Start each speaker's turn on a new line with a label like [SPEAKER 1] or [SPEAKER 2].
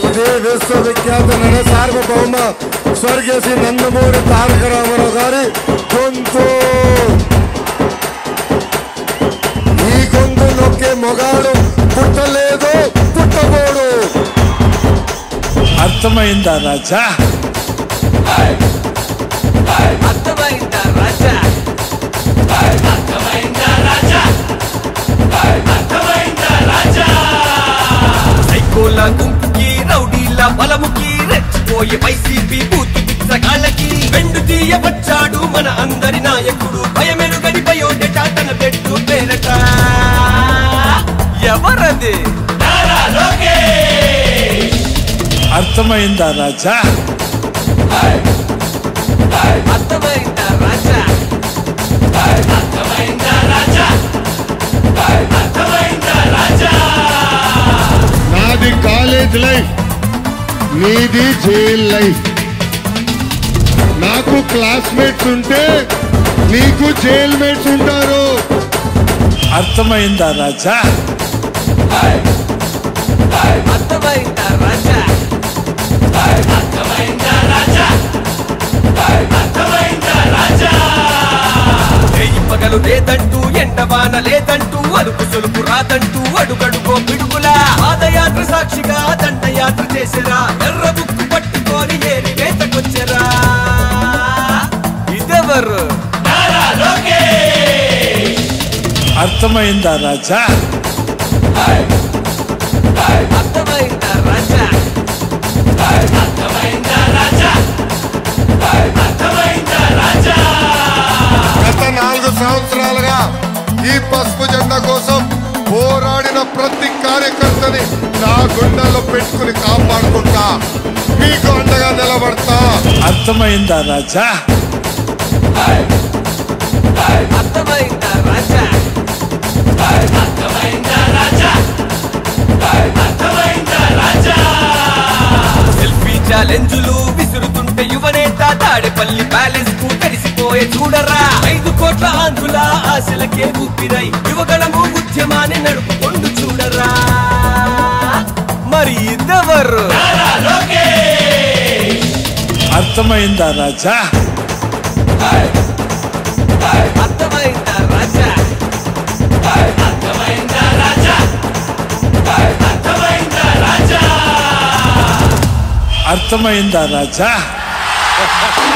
[SPEAKER 1] ఇదే విశ్వవిఖ్యాత నట సార్వభౌమ స్వర్గీయ శ్రీ నందమూరి తారక రామారావు గారి గొంతు ఈ గొంతు నొక్కే మొగాడు పుట్టలేదు పుట్టబోడు
[SPEAKER 2] అర్థమైందా రాజా
[SPEAKER 3] అర్థమైందా రాజా సైకోల గుంపుకి రౌడీల బలముకి రెచ్చిపోయే వైసీపీ బూతు బిచ్చగాళ్ళకి వెండు తీయ వచ్చాడు మన అందరి నాయకుడు భయమెరుగని భయోడట తన పెట్టు పేరట ఎవరది
[SPEAKER 2] అర్థమైందా రాజా
[SPEAKER 3] అర్థమైందా రాజా
[SPEAKER 1] నాది కాలేజ్ లైఫ్ నీది జైల్ లైఫ్ నాకు క్లాస్మేట్స్ ఉంటే నీకు జైల్ మేట్స్ ఉంటారు
[SPEAKER 2] అర్థమైందా రాజా
[SPEAKER 3] అర్థమైందా రాజా రేయి పగలు లేదంటూ ఎండవాన లేదంటూ అలుపు సొలుపు రాదంటూ అడుగడుగో పిడుగులా పాదయాత్ర సాక్షిగా దండయాత్ర చేసిరా ఎర్ర బుక్కు పట్టుకొని ఏరి వేతకొచ్చరా ఇదెవరు
[SPEAKER 2] అర్థమైందా రాజా
[SPEAKER 3] అర్థమైందా రాజా
[SPEAKER 1] గత నాలుగు సంవత్సరాలుగా ఈ పసుపు జెండా కోసం పోరాడిన ప్రతి కార్యకర్తని నా గుండెల్లో పెట్టుకుని కాపాడుకుంటా మీకు అండగా నిలబడతా
[SPEAKER 2] అర్థమైందా రాజా
[SPEAKER 3] అర్థమైందా రాజా సెల్ఫీ ఛాలెంజులు విసురుతుంటే యువనేత తాడేపల్లి ప్యాలెస్ కు కలిసిపోయే చూడరా ఐదు కోట్ల ఆంధ్రుల ఆశలకే ఊపిరై యువగళము ఉద్యమాన్ని నడుపుకొండు చూడరా మరి ఇదెవరు
[SPEAKER 2] అర్థమైందా రాజా
[SPEAKER 3] అర్థమైందా రాజా
[SPEAKER 2] అర్థమైందా రాజా